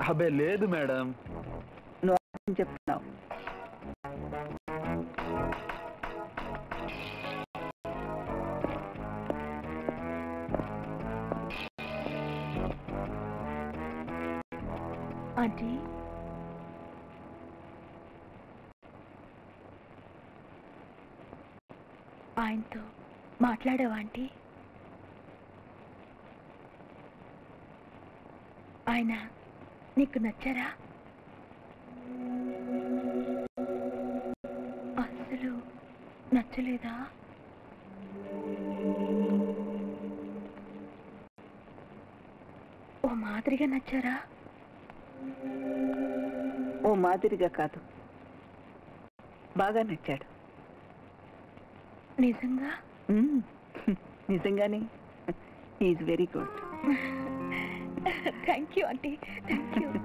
అబ్బే లేదు మేడం నువ్వు అబద్ధం చెప్తున్నావు ఆంటీ ఆయనతో మాట్లాడావా ఆంటీ ఆయన నీకు నచ్చారా అసలు నచ్చలేదా ఓ మాదిరిగా నచ్చారా ఓ మాదిరిగా కాదు బాగా నచ్చాడు నిజంగా మ్మ్. నిజంగానే is very good thank you aunty thank you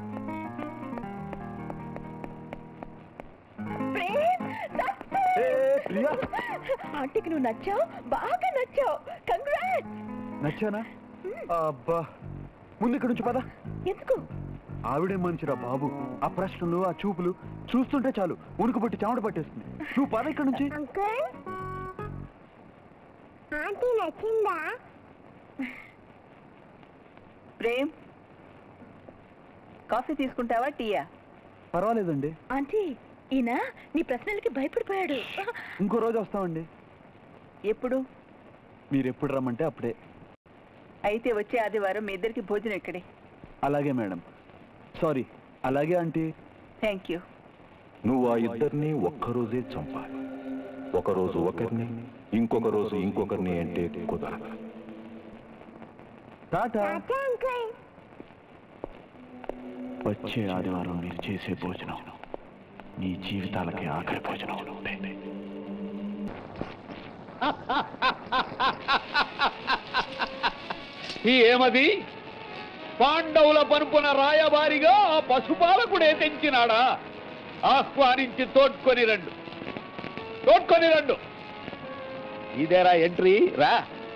Prem ఏ, ప్రియా. ఆంటీకి నువ్వు నచ్చావు బాగా నచ్చావు కంగ్రాట్స్ నచ్చానా అబ్బా ముందు ఇక్కడి నుంచి పద ఎందుకు ఆవిడే మంచిరా బాబు ఆ ప్రశ్నలు ఆ చూపులు చూస్తుంటే చాలు ఉనుకు పట్టి చెమట పట్టేస్తుంది నువ్వు పద ఇక్కడి నుంచి అంకుల్ ఆంటీ నచ్చిందా ప్రేమ్ కాఫీ తీసుకుంటావా టీయా పర్వాలేదండి ఆంటీ ఈయన నీ ప్రశ్నలకి భయపడిపోయాడు ఇంకో రోజు వస్తామండి ఎప్పుడు మీరు ఎప్పుడు రమ్మంటే అప్పుడే అయితే వచ్చే ఆదివారం మీ ఇద్దరికి భోజనం ఇక్కడే అలాగే మేడం సారీ అలాగే ఆంటీ థ్యాంక్ యూ నువ్వు ఆ ఇద్దరిని ఒక్కరోజే చంపాలి ఒకరోజు ఒకరిని ఇంకొక రోజు ఇంకొకరిని అంటే కుదరదు టాటా టాటా అంకుల్ వచ్చే ఆదివారం మీరు చేసే భోజనం నీ జీవితాలకి ఆఖరి భోజనం అవుతుంది ఈ ఏమది పాండవుల పరుపున రాయబారిగా ఆ పశుపాలకుడే తెంచినాడా ఆహ్వానించి తోడ్కొని రండు తోడ్కొని రండు ఇదేరా ఎంట్రీ రా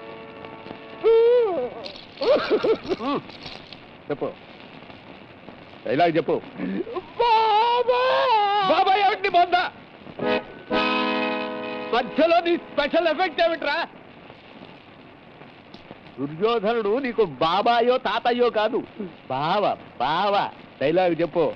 చెప్పు డైలాగ్ చెప్పు బాబా ఏమిటి బొంద మధ్యలో నీ స్పెషల్ ఎఫెక్ట్ ఏమిట్రా దుర్యోధనుడు నీకు బాబాయో తాతయ్యో కాదు బావ బావ డైలాగ్ చెప్పు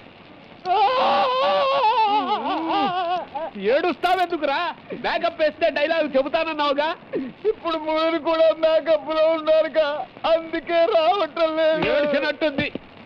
ఏడుస్తావెందుకురా మేకప్ వేస్తే డైలాగ్ చెబుతానన్నావుగా ఇప్పుడు మీరు కూడా మేకప్ లో ఉన్నారుగా అందుకే రావటం లేదు ఏడ్చినట్టుంది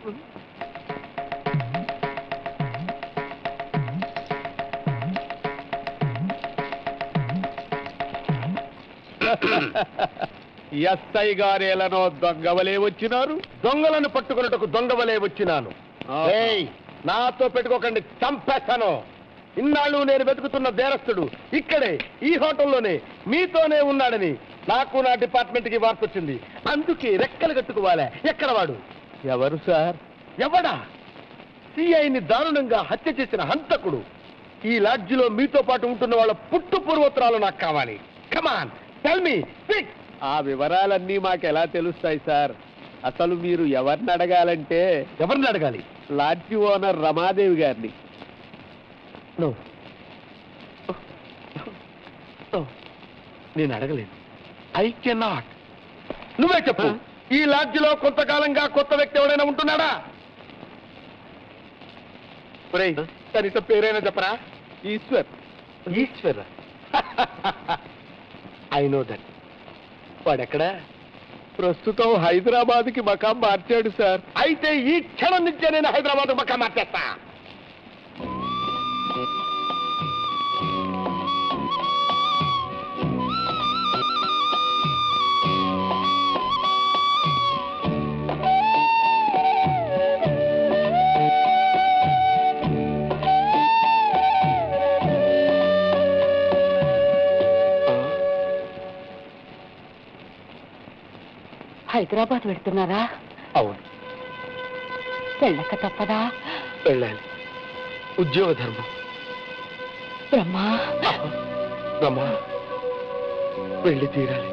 ఎస్ఐ గారేలనో దొంగవలే వచ్చినారు దొంగలను పట్టుకున్నట్టుకు దొంగవలే వచ్చినాను ఏయ్, నాతో పెట్టుకోకండి చంపేస్తాను ఇన్నాళ్ళు నేను వెతుకుతున్న దేరస్తుడు ఇక్కడే ఈ హోటల్లోనే మీతోనే ఉన్నాడని నాకు నా డిపార్ట్మెంట్ కి వార్త వచ్చింది అందుకే రెక్కలు కట్టుకోవాలే ఎక్కడ వాడు ఎవరు సార్ ఎవడా సిఐని దారుణంగా హత్య చేసిన హంతకుడు ఈ లాడ్జిలో మీతో పాటు ఉంటున్న వాళ్ళ పుట్టు పూర్వోత్తరాలు నాకు కావాలి కమాన్ టెల్ మీ స్పీక్ ఆ వివరాలన్నీ మాకెలా తెలుస్తాయి సార్ అసలు మీరు ఎవరిని అడగాలంటే ఎవరిని అడగాలి లాడ్జి ఓనర్ రమాదేవి గారిని నో నేను అడగలేను ఐ కెనాట్ నువ్వే చెప్పు ఈ లాడ్జిలో కొంతకాలంగా కొత్త వ్యక్తి ఎవడైనా ఉంటున్నాడా ఒరేయ్, కనీసం పేరైనా చెప్పరా Eshwar Eshwar I know that వాడెక్కడా ప్రస్తుతం హైదరాబాద్ కి మకాం మార్చాడు సార్ అయితే ఈ క్షణం నుంచే నేను హైదరాబాద్ పక్క మార్చేస్తా హైదరాబాద్ వెళ్తున్నారా అవును వెళ్ళక తప్పదా వెళ్ళాలి ఉద్యోగ ధర్మం బ్రహ్మా రమ్మా వెళ్ళి తీరాలి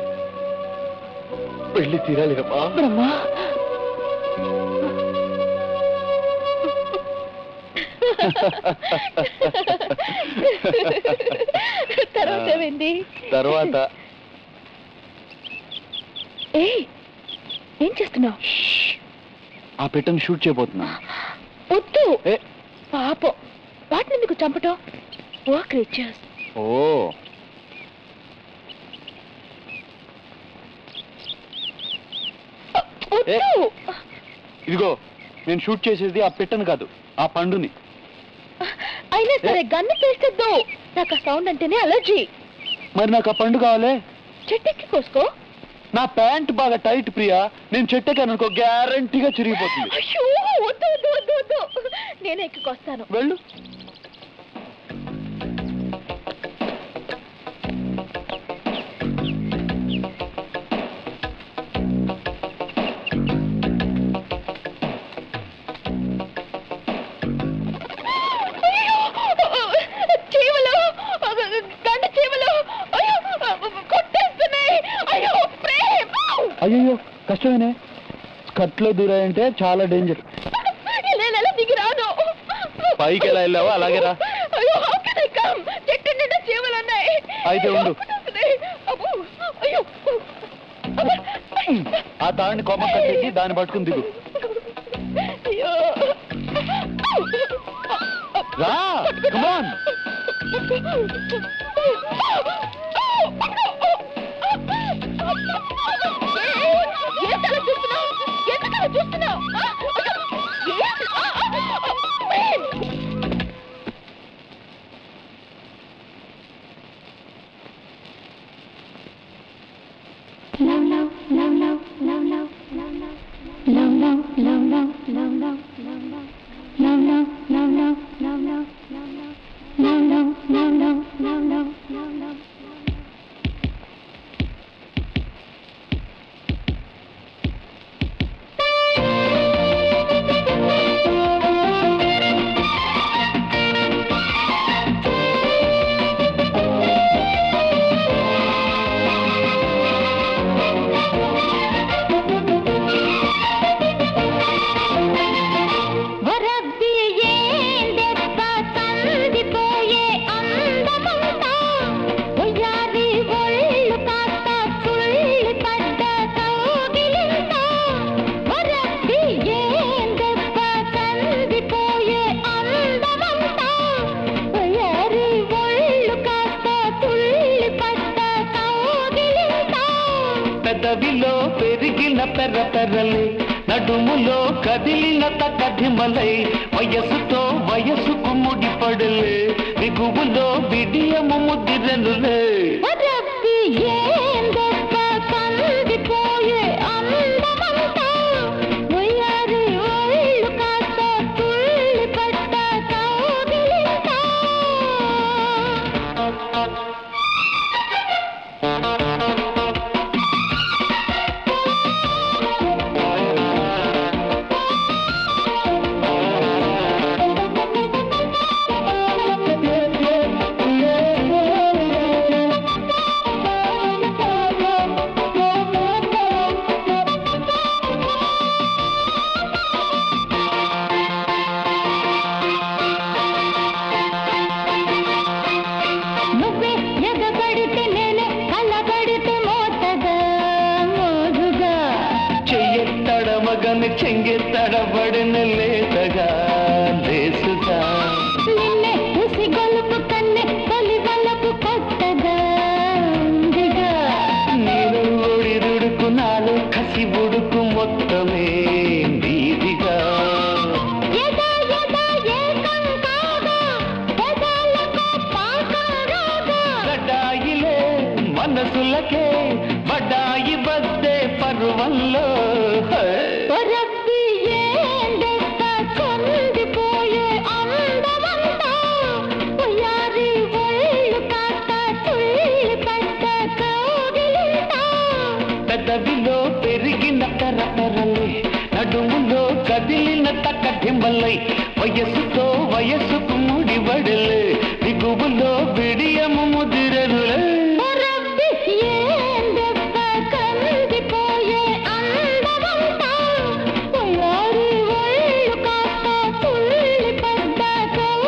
వెళ్ళి తీరాలి రమ్మా బ్రహ్మా తర్వాత ఏమైంది తర్వాత ఏయ్ ఏం చేస్తున్నావు ఆ పెట్టను షూట్ చేయబోతున్నా వద్దు ఏ పాపం వాటిని ఎందుకు చంపటం ఓ క్రీచర్స్ ఓ ఏ. వద్దు ఇదిగో నేను షూట్ చేసేది ఆ పెట్టను కాదు ఆ పండుని అయినా సరే గన్ను పేస్తద్దు నాకు ఆ సౌండ్ అంటేనే అలర్జీ మరి నాకు ఆ పండు కావాలే చెట్టెక్కి కోసుకో నా ప్యాంట్ బాగా టైట్ ప్రియా నేను చెట్టెక్కాను అనుకో గ్యారంటీగా చిరిగిపోతుంది అయ్యో వద్దు వద్దు వద్దు వద్దు నేనే ఎక్కికొస్తాను వెళ్ళు చీమలు గంట చీమలు అయ్యో కొట్టేస్తున్నాయి అయ్యో ప్రేమ్ అయ్యో కష్టమేనే స్కర్ట్లో దూరాయంటే చాలా డేంజర్ ఇలా దిగి రాను పైకి ఎలా వెళ్ళావో అలాగే రా అయ్యో how can I come? చెట్టు నిండా చీమలు ఉన్నాయి అయితే ఉండు. కొట్టేస్తున్నాయి. అబ్బో, అయ్యో ఆ తాడిని కొమ్మ కట్టేసి దాన్ని పట్టుకుని దిగు అయ్యో రా కమాన్ ఏంటలా చూస్తున్నావు ఎందుకలా చూస్తున్నావు ఏంటి? ఆ, ఆ, ఆ, ప్రేమ్! వరబ్బి ఏందెప్ప కందిపోయే అందమంతా ఒయ్యారి ఒళ్ళు కాస్త తుళ్ళి పడ్డ కౌగిలింత వరబ్బి ఏందెప్ప కందిపోయే అందమంతా ఒయ్యారి ఒళ్ళు కాస్త తుళ్ళి పడ్డ కౌగిలింత పెదవిలో పెరిగిన పెర్ర పెర్రలే నడుములో కదిలిన తకధిమలై వయసుతో వయసుకు ముడిపడలే దిగువులో బిడియము ముదిరనులే వరబ్బి ఏందెప్ప కందిపోయే అందమంతా ఒయ్యారి ఒళ్ళు కాస్త తుళ్ళి పడ్డ కౌగిలింత నువ్వే ఎగబడితే నేనే కలబడితే మోతగా మోదుగా చెయ్యెత్తడమగని చెంగెత్తడబడిన లేతగా లేసుగా నిన్నే ఉసి గొలుపు కన్నె తొలి వలపు కొత్తగా ఉందిగా నేను ఒడి దుడుకు నాలో కసి ఉడుకు మొత్తమే నీదిగా ఎదా ఎదా ఏకం కాగా పెదాలకు పాకం రాగా గడ్డాయిలే మనసులకే బడ్డాయి బద్దే పర్వంలో హే. రబ్బి ఏందెక్క కొందిపోయే అందమంతా ఉయ్యారి ఒళ్ళు కాస్త తుళ్ళి పడ్డ కౌగిలింత పెదవిలో పెరిగిన తెరపెరలే నడుములో కదిలిన తక్కటింబలై వయస్సుతో వయస్సుకు ముడివడలే దిగువులో బిడియము ముదిరనులే రబ్బి ఏందెక్క కందిపోయే అందమంతా ఉయ్యారి ఒళ్ళు కాస్త తుళ్ళి పడ్డ కౌగిలింత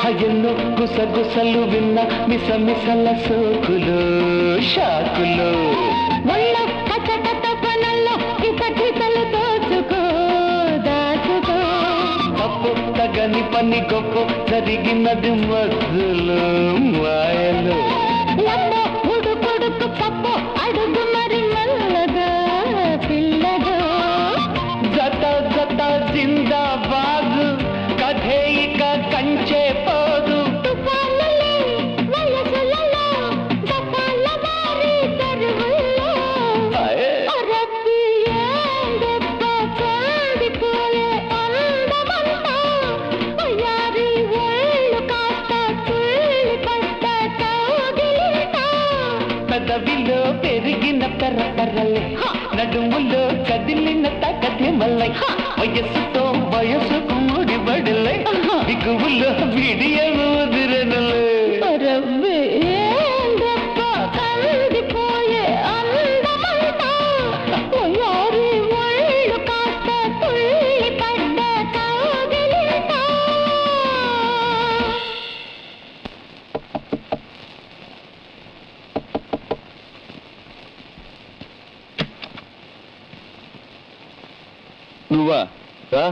ఎన్నో గుసగుసలు విన్న మిస మిసల సోకులు షాకులు ఒళ్ళో కచకట పనుల్లో కిసకిసలు దోచుకో దాచుకో తప్పు తగని పని గొప్ప జరిగినది మధ్యలో మాయలు లబ్బో ఉడుకుడుకు పప్పు అడుగు మరి మల్లగా పిల్లగా జత జత జిందాబాద్ కథే ఇక కంచే పోదు తుఫానులే వయసులలో దఫాల మారి దరువుల్లో ఆయే. అరబ్బి ఏందెబ్బ కాడిపోయే అందమంతా అయ్యారి ఒళ్ళు కాస్త తుళ్ళి పడ్డ కౌగిలింతా పెదవిలో పెరిగిన పెర్ర పెర్రలే నడుములో కదిలిన తకతి మల్లై వయస్సుతో వయసుకు ముడిబడలే దిగువులో విడియ ముదిరనలే రవ్వి ఏందెబ్బ కందిపోయే అందమంతా ఒయ్యారి ఒళ్ళు కాస్త తుళ్ళి పడ్డ కౌగిలింతా నువ్వా రా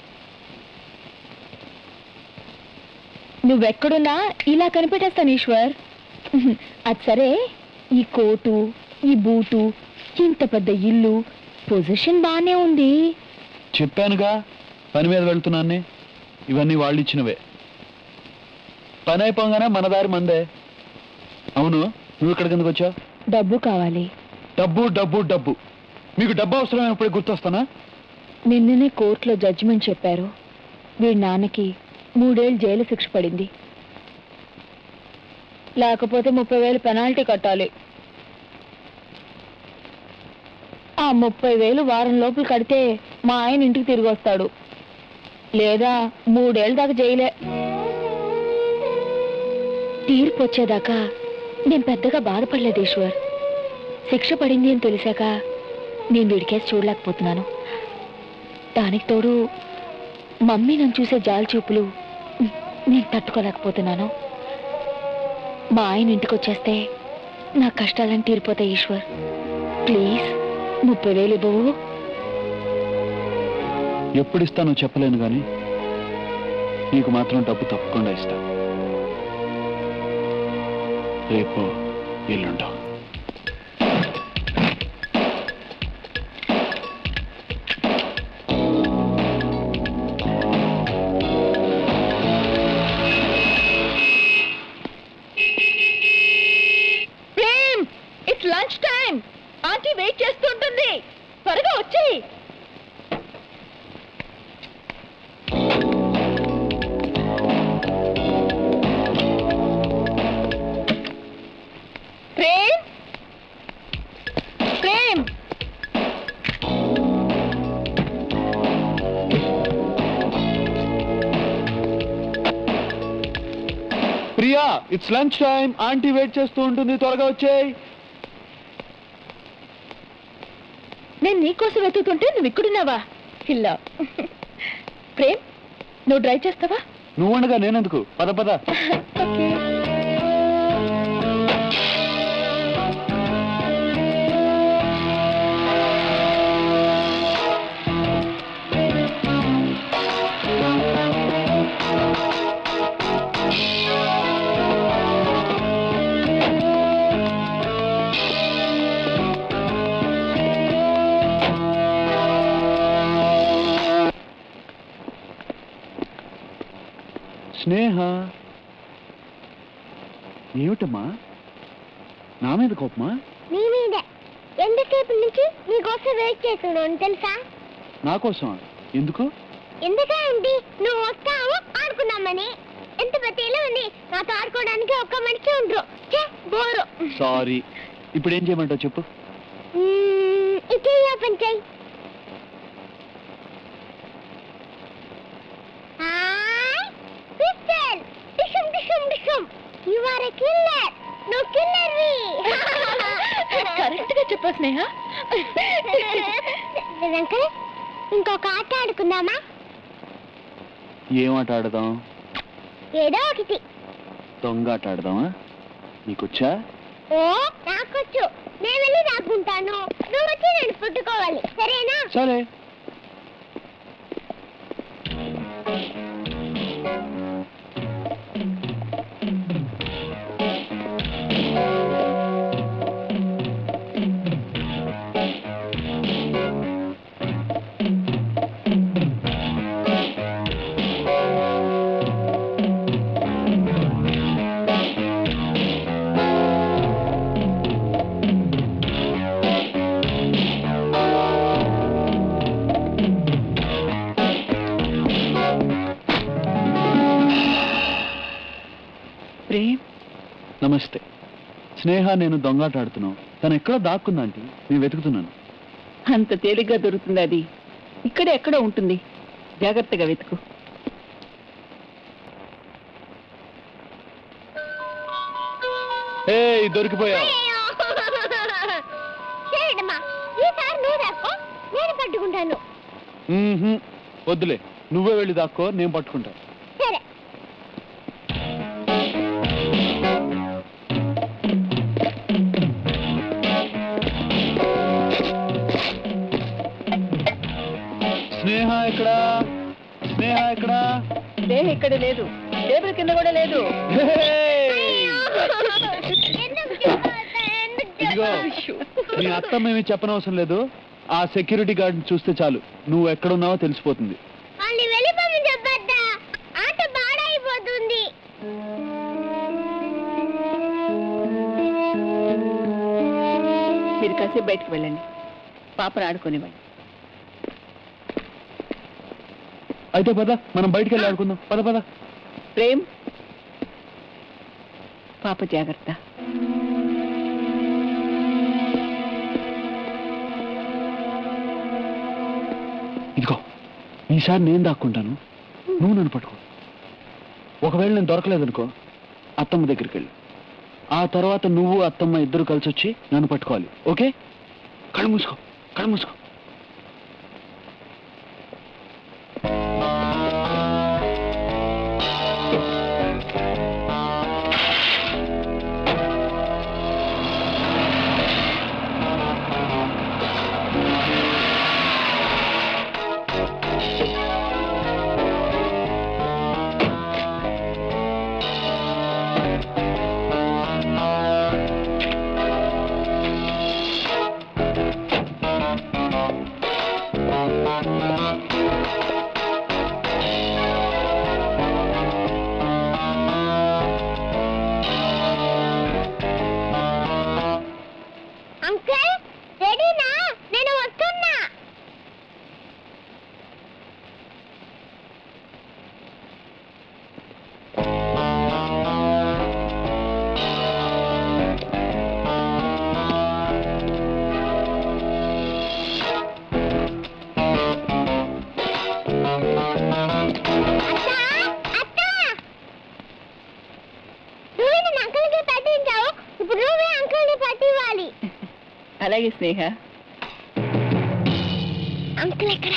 నువ్వెక్కడున్నా ఇలా కనిపెట్టేస్తాను ఈశ్వర్ అది సరే ఈ కోటు ఈ బూటు ఇంత పెద్ద ఇల్లు పొజిషన్ బానే ఉంది చెప్పానుగా పని మీద వెళ్తున్నాన్ని ఇవన్నీ వాళ్ళు ఇచ్చినవే పని అయిపోగానే మన దారి మందే అవును నువ్వు ఇక్కడికి ఎందుకు వచ్చావు డబ్బు కావాలి డబ్బు డబ్బు డబ్బు మీకు డబ్బు అవసరమైనప్పుడు గుర్తొస్తానా నిన్ననే కోర్టులో జడ్జిమెంట్ చెప్పారు వీడి నాన్నకి మూడేళ్ళు జైలు శిక్ష పడింది లేకపోతే ముప్పై వేలు పెనాల్టీ కట్టాలి ఆ ముప్పై వేలు వారం లోపల కడితే మా ఆయన ఇంటికి తిరిగి వస్తాడు లేదా మూడేళ్ళ దాకా జైలే తీర్పు వచ్చేదాకా నేను పెద్దగా బాధపడలేదు ఈశ్వర్ శిక్ష పడింది అని తెలిసాక నేను వీడికేసి చూడలేకపోతున్నాను దానికి తోడు మమ్మీ నన్ను చూసే జాలి చూపులు నేను తట్టుకోలేకపోతున్నాను మా ఆయన ఇంటికి వచ్చేస్తే నా కష్టాలని తీరిపోతాయి ఈశ్వర్ ప్లీజ్ ముప్పై వేలు ఇవ్వవు ఎప్పుడు ఇస్తానో చెప్పలేను కానీ నీకు మాత్రం డబ్బు తప్పకుండా ఇస్తా రేపు ఎల్లుండో Prem it's lunch time aunty wait చేస్తుంటుంది త్వరగా వచ్చేయి Prem Prem Priya it's lunch time aunty wait చేస్తూ ఉంటుంది త్వరగా వచ్చేయ్ నేను నీకోసం వెతుకుతుంటే నువ్వు ఇక్కడున్నావా పిల్ల ప్రేమ్ నువ్వు డ్రైవ్ చేస్తావా నువ్వు ఉండగా నేనెందుకు పద పద ఓకే స్నేహ ఏమిటమ్మా నా మీద కోపమా నీ మీదే ఎంతసేపు నుంచి నీకోసం వెయిట్ చేస్తున్నాను తెలుసా నా కోసం ఎందుకు ఎందుకే ఉంది నువ్వు వస్తావు ఆడుకున్నామని ఎంత పెద్ద ఇల్లు ఉంది నాతో ఆడుకోవడానికి ఒక్క మనిషి ఉండరు ఛే, బోరు సారీ ఇప్పుడు ఏం చేయమంటావు చెప్పు మ్మ్, ఇటే ఓపెన్ చేయి హాయ్ పిస్టల్ డిషుమ్ డిషుమ్ డిషుమ్ యు ఆర్ ఎ కిల్లర్ నువ్వు కిల్లర్వి కరెక్ట్ గా చెప్పా స్నేహ ఏదో ఒకటి దొంగాట ఆడదామా నీకొచ్చా ఓ నాకొచ్చు నేను వెళ్ళి దాక్కుంటాను నువ్వు వచ్చి నేను పుట్టుకోవాలి సరేనా సరే ప్రేమ్ నమస్తే స్నేహ నేను దొంగాట ఆడుతున్నావు తను ఎక్కడో దాక్కుందా ఆంటీ నేను వెతుకుతున్నాను అంత తేలిగ్గా దొరుకుతుంది అది ఇక్కడే ఎక్కడో ఉంటుంది జాగ్రత్తగా వెతుకు ఏ దొరికిపోయావు సరేనమ్మా ఈసారి నువ్వు దాక్కో నేను పట్టుకుంటాను మ్మ్హ్మ్. వద్దులే నువ్వే వెళ్ళి దాక్కో నేను పట్టుకుంటా సరే స్నేహ ఎక్కడా స్నేహ ఎక్కడా దేహం ఇక్కడ లేదు టేబుల్ కింద కూడా లేదు హే! ఎందుకు చెప్పొద్దు? ఎందుకు ఇదిగో చెప్పొద్దు? మీ అత్తమ్మ ఏమీ చెప్పనవసరం లేదు ఆ సెక్యూరిటీ గార్డ్ చూస్తే చాలు నువ్వు ఎక్కడున్నావో తెలిసిపోతుంది వాళ్ళు వెళ్ళిపోమని చెప్పొద్దా ఆట పాడైపోతుంది మీరు కాసేపు బయటకు వెళ్ళండి పాపను ఆడుకోనివ్వండి అయితే పద మనం బయటికి వెళ్ళి ఆడుకుందాం పద పద ప్రేమ్ పాప జాగ్రత్త ఇదిగో ఈసారి నేను దాక్కుంటాను నువ్వు నన్ను పట్టుకో ఒకవేళ నేను దొరకలేదనుకో అత్తమ్మ దగ్గరికి వెళ్ళి ఆ తర్వాత నువ్వు అత్తమ్మ ఇద్దరు కలిసి వచ్చి నన్ను పట్టుకోవాలి ఓకే కళ్ళు మూసుకో కళ్ళు మూసుకో అంకుల్ రెడీనా నేను వస్తున్నా అత్త అత్త నువ్వే నన్ను అంకుల్కి పట్టించావు ఇప్పుడు నువ్వే అంకుల్ని పట్టివ్వాలి అలాగే స్నేహ అంకుల్ ఎక్కడ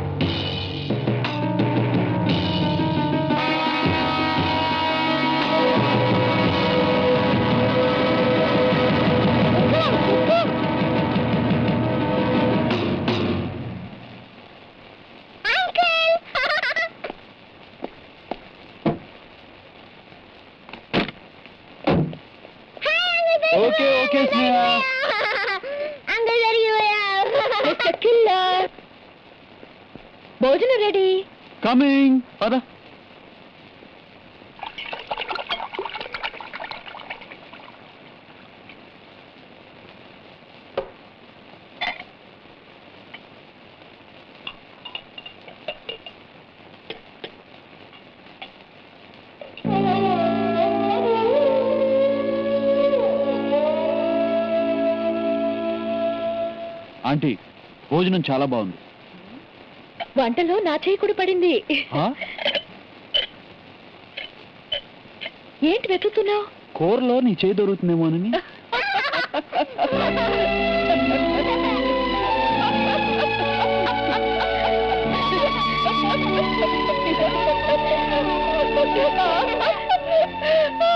ఓకే ఓకే స్నేహ అంకుల్ జరిగిపోయా కిల్లర్ భోజనం రెడీ కమింగ్ పద ఆంటీ భోజనం చాలా బాగుంది వంటలో నా చేయి కూడా పడింది ఆ? ఏంటి వెతుకుతున్నావు కూరలో నీ చేయి దొరుకుతుందేమోనని ఆ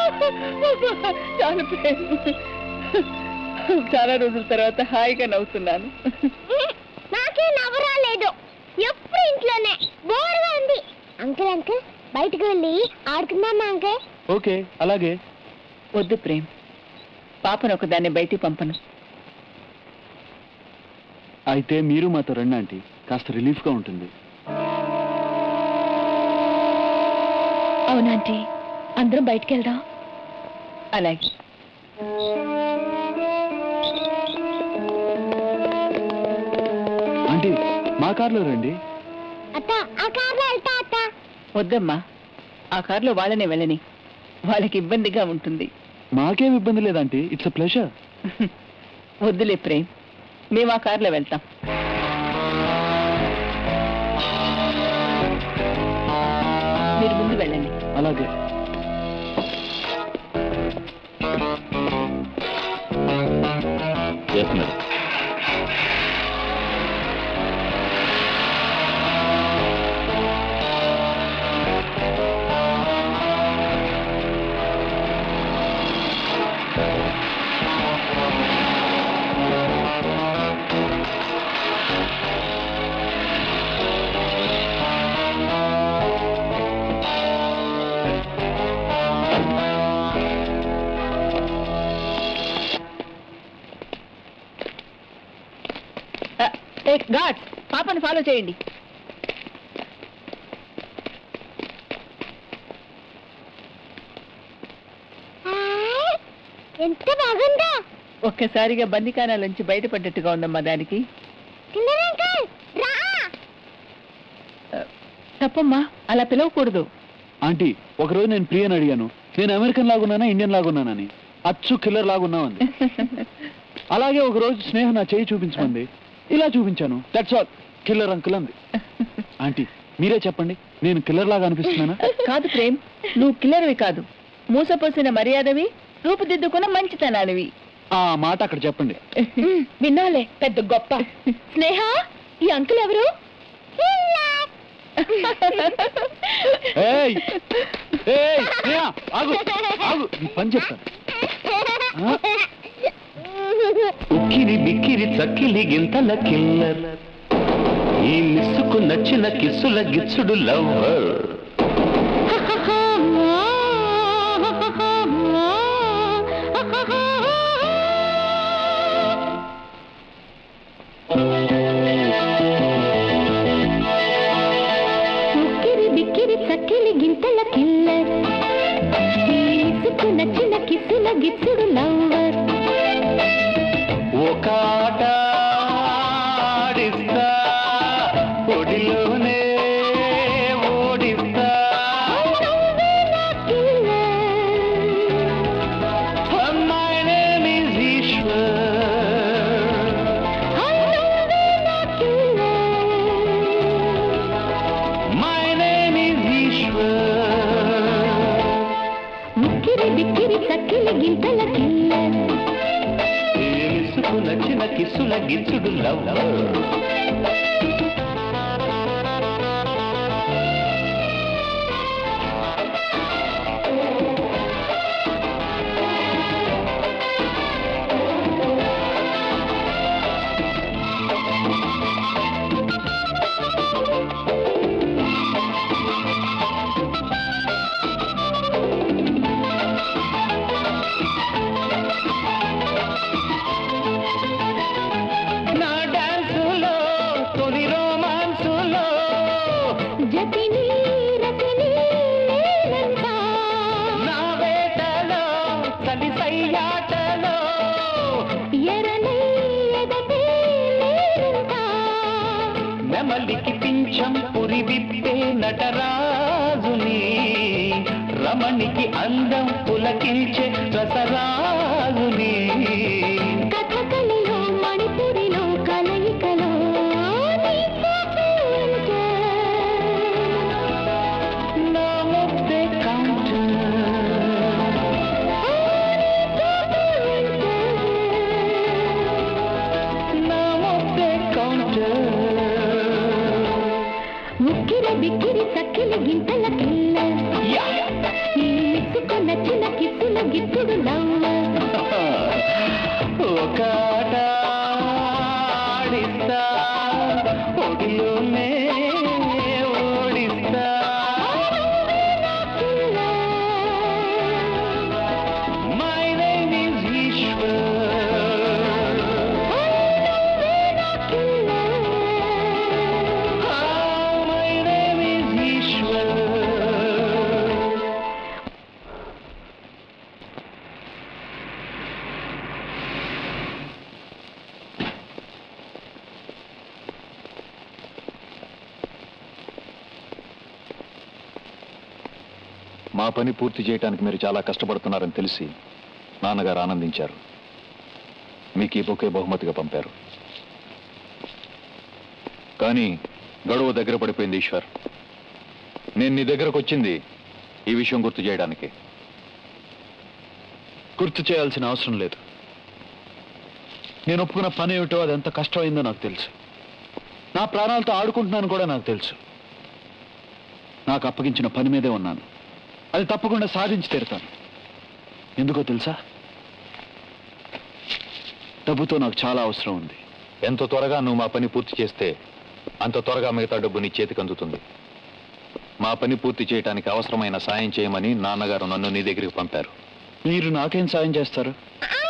చాలు ప్రేమ్ చాలా రోజుల తర్వాత హాయిగా నవ్వుతున్నాను నాకే నవ్వరాలేదు ఎప్పుడు ఇంట్లోనే బోర్గా ఉంది అంకుల్ అంకుల్ బయటకు వెళ్ళి ఆడుకుందామా అంకుల్ ఓకే అలాగే వద్దు ప్రేమ్ పాపను ఒకదాన్ని బయటికి పంపను అయితే మీరు మాతో రండి ఆంటీ కాస్త రిలీఫ్గా ఉంటుంది అవునాంటీ అందరం బయటికి వెళ్దాం అలాగే ఆంటీ మా కార్లో రండి అత్త ఆ కార్లో వెళ్తా అత్త వద్దమ్మా ఆ కారులో వాళ్ళనే వెళ్ళని వాళ్ళకి ఇబ్బందిగా ఉంటుంది మాకేం ఇబ్బంది లేదంటీ ఇట్స్ అ ప్లెజర్ వద్దులే ప్రేమ్ మేము ఆ కారులో వెళ్తాం మీరు ముందు వెళ్ళండి అలాగే ఎస్ మేడం గాడ్స్ పాపని ఫాలో చేయండి హాయ్, ఎంత బాగుందో ఒక్కసారిగా బందికానాల నుంచి బయటపడ్డట్టుగా ఉందమ్మా దానికి కిందన అంకుల్ రా ఆ, తప్పమ్మా అలా పిలవకూడదు ఆంటీ ఒకరోజు నేను ప్రియని అడిగాను నేను అమెరికన్ లాగున్నానా ఇండియన్ లాగున్నానని అచ్చు కిల్లర్ లాగున్నావు అలాగే ఒక రోజు స్నేహ నా చేయి చూపించమంది ఇలా చూపించాను దట్స్ ఆల్ కిల్లర్ అంకుల్ అంది ఆంటీ మీరే చెప్పండి నేను కిల్లర్ లాగా అనిపిస్తున్నానా కాదు ప్రేమ్ నువ్వు కిల్లర్వి కాదు మూసపోసిన మర్యాదవి రూపుదిద్దుకున్న మంచితనానివి ఆ మాట అక్కడ చెప్పండి విన్నాలే పెద్ద గొప్ప స్నేహ ఈ అంకుల్ ఎవరు ఏయ్ ఏయ్ స్నేహ ఆగు ఆగు నీ పని చెప్తాను ఆ? ఉక్కిరి బిక్కిరి చక్కిలి గింతల కిల్లర్ ఈ మిస్సుకు నచ్చిన కిస్సుల గిచ్చుడు లవ్వర్ ఉక్కిరి బిక్కిరి చక్కిలి గింతల కిల్లర్ ఇసుకు నచ్చిన కిసుల గిచ్చుడు లవ్వర్ ఒక ఆట ఆడిస్తా ఒడిలోనే ఓడిస్తా My name is Eshwar My name is Eshwar ఉక్కిరి బిక్కిరి చక్కిలి గింతల కిల్లర్ ఏమిసుకు నచ్చిన కిస్సుల గిచ్చుడు లవ్వర్ నా డాన్సులో తొలి రోమాన్సులో జతిని రతిని నేనంతా నా వేటలో చలి సయ్యాటలో ఎరనై ఎదటే నేనంతా నెమలికి పింఛం పురి విప్పే నటరాజుని రమణికి అందం పులకించే రసరాజుని కథకళిలో మణిపురిలో కలయికలో నీ చూపు ఉంటే నా ముద్దే కౌంటర్ నా ముద్దే కౌంటర్ ఉక్కిరి బిక్కిరి చక్కిలి గింతల కిల్ల యా ఈ మిస్సుకు నచ్చిన కిస్సుల గిచ్చుడు లవ్వర్ ఒక ఆట ఆడిస్తా ఒడిలోనే ఓడిస్తా my name is Eshwar my name is Eshwar మా పని పూర్తి చేయడానికి మీరు చాలా కష్టపడుతున్నారని తెలిసి నాన్నగారు ఆనందించారు మీకు ఈ బొకే బహుమతిగా పంపారు కానీ గడువు దగ్గర పడిపోయింది ఈశ్వర్ నేను నీ దగ్గరకు వచ్చింది ఈ విషయం గుర్తు చేయడానికి గుర్తు చేయాల్సిన అవసరం లేదు నేను ఒప్పుకున్న పని ఏమిటో అది ఎంత కష్టమైందో నాకు తెలుసు నా ప్రాణాలతో ఆడుకుంటున్నాను కూడా నాకు తెలుసు నాకు అప్పగించిన పని మీదే ఉన్నాను అది తప్పకుండా సాధించి తీరుతాను ఎందుకో తెలుసా డబ్బుతో నాకు చాలా అవసరం ఉంది ఎంత త్వరగా నువ్వు మా పని పూర్తి చేస్తే అంత త్వరగా మిగతా డబ్బు నీ చేతికి అందుతుంది మా పని పూర్తి చేయడానికి అవసరమైన సాయం చేయమని నాన్నగారు నన్ను నీ దగ్గరికి పంపారు మీరు నాకేం సాయం చేస్తారు ఆ